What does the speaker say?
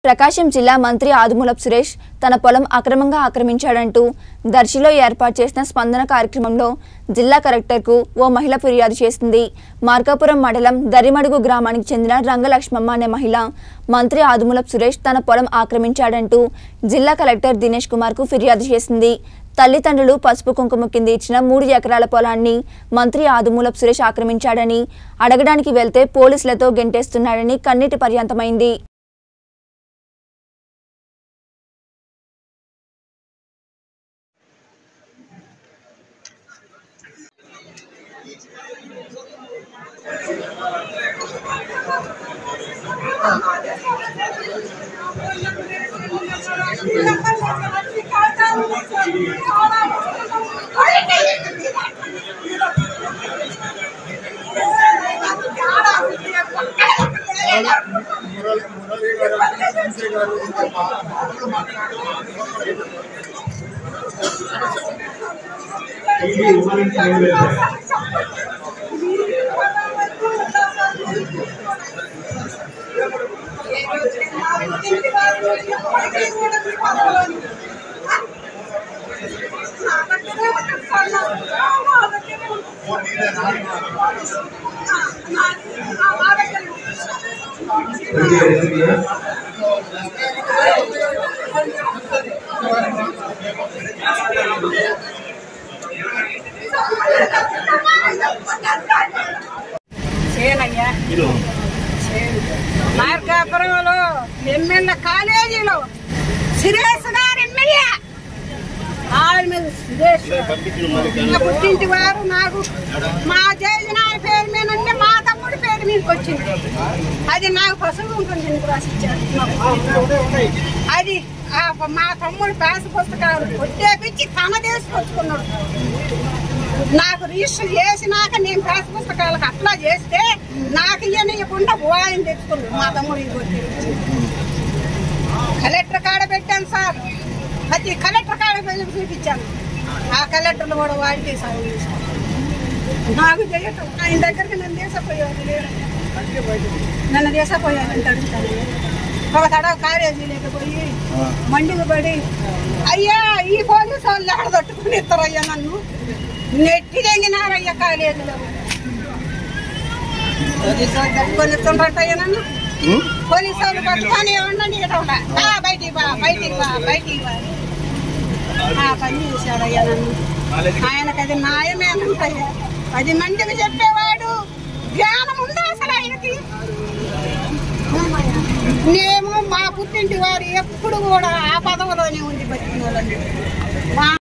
ప్రకాశం జిల్లా మంత్రి ఆదిమూలపు సురేష్ తన పొలం అక్రమంగా ఆక్రమించాడంటూ దర్శిలో ఏర్పాటు చేసిన స్పందన కార్యక్రమంలో జిల్లా కలెక్టర్కు ఓ మహిళ ఫిర్యాదు చేసింది మార్కాపురం మండలం దరిమడుగు గ్రామానికి చెందిన రంగలక్ష్మమ్మ అనే మహిళ మంత్రి ఆదిమూలపు సురేష్ తన పొలం ఆక్రమించాడంటూ జిల్లా కలెక్టర్ దినేష్ కుమార్కు ఫిర్యాదు చేసింది తల్లిదండ్రులు పసుపు కుంకుమ కింద ఇచ్చిన మూడు ఎకరాల పొలాన్ని మంత్రి ఆదిమూలపు సురేష్ ఆక్రమించాడని అడగడానికి వెళ్తే పోలీసులతో గెంటేస్తున్నాడని కన్నీటి పర్యంతమైంది మురళి మురళి గారు సంజయ్ గారు ఇంకా మా- మాటలు మాట్లాడారు ఇది ఉమ్మడి టైం లేదు. Okay, okay. చేయనయ్యా మార్కాపురంలో ఎమ్మెల్యే కాలేజీలో సురేష్ గారు ఎమ్మెల్యే ఆయన మీద సురేష్ నా పుట్టింటి వారు నాకు మా జయజనాల పేరు మీద ఉంటే మా తమ్ముడి పేరు మీదకి వచ్చింది అది నాకు పసుపు ఉంటుంది ఎందుకు రాసిచ్చారు అది ఆ మా తమ్ముడు పాస్ పుస్తకాలు కొట్టేపించి తన తీసుకొచ్చుకున్నాడు నాకు రిజిస్టర్ చేసినాక నేను పాస్ పుస్తకాలకు అప్లై చేస్తే నాకు ఇవ్వకుండా ఆయన తెచ్చుకున్నాడు మా తమ్ముడు ఇంకొచ్చి కలెక్టర్ కాడ పెట్టాను సార్ అది కలెక్టర్ కాడ పోయి చూపించాను ఆ కలెక్టర్లు కూడా వాడికి సార్ నాకు తెలియటం ఆయన దగ్గరికి నన్ను దేశపోయాడు లేడు నన్ను దేశపోయాడంటే అడుగుతాను ఒక తడ కాలేజీలోకి పోయి మండికి పడి అయ్యా ఈ పోలీసు వాళ్ళు ఎక్కడ తట్టుకుని ఇస్తారయ్యా నన్ను నెట్టి తెంగినారయ్యా కాలేజీలో పోలీసు వాళ్ళు తట్టుకొని ఇస్తుండ్రట్టయ్యా నన్ను పోలీసు వాళ్ళు పట్టుకొని ఉండండి ఇక్కడ ఉండ. ఆ, బయటికి బా బయటికి బా బయటికి బా ఆ పని చేశాడయ్యా నన్ను ఆయనకు అది న్యాయమేనంటయ్యా పది మందికి చెప్పేవాడు జ్ఞానం ఉందా అసలు ఆయనకి మేము మా పుట్టింటి వారు ఎప్పుడు కూడా ఆ పదవిలోనే ఉంది బతికిన వాళ్ళని మా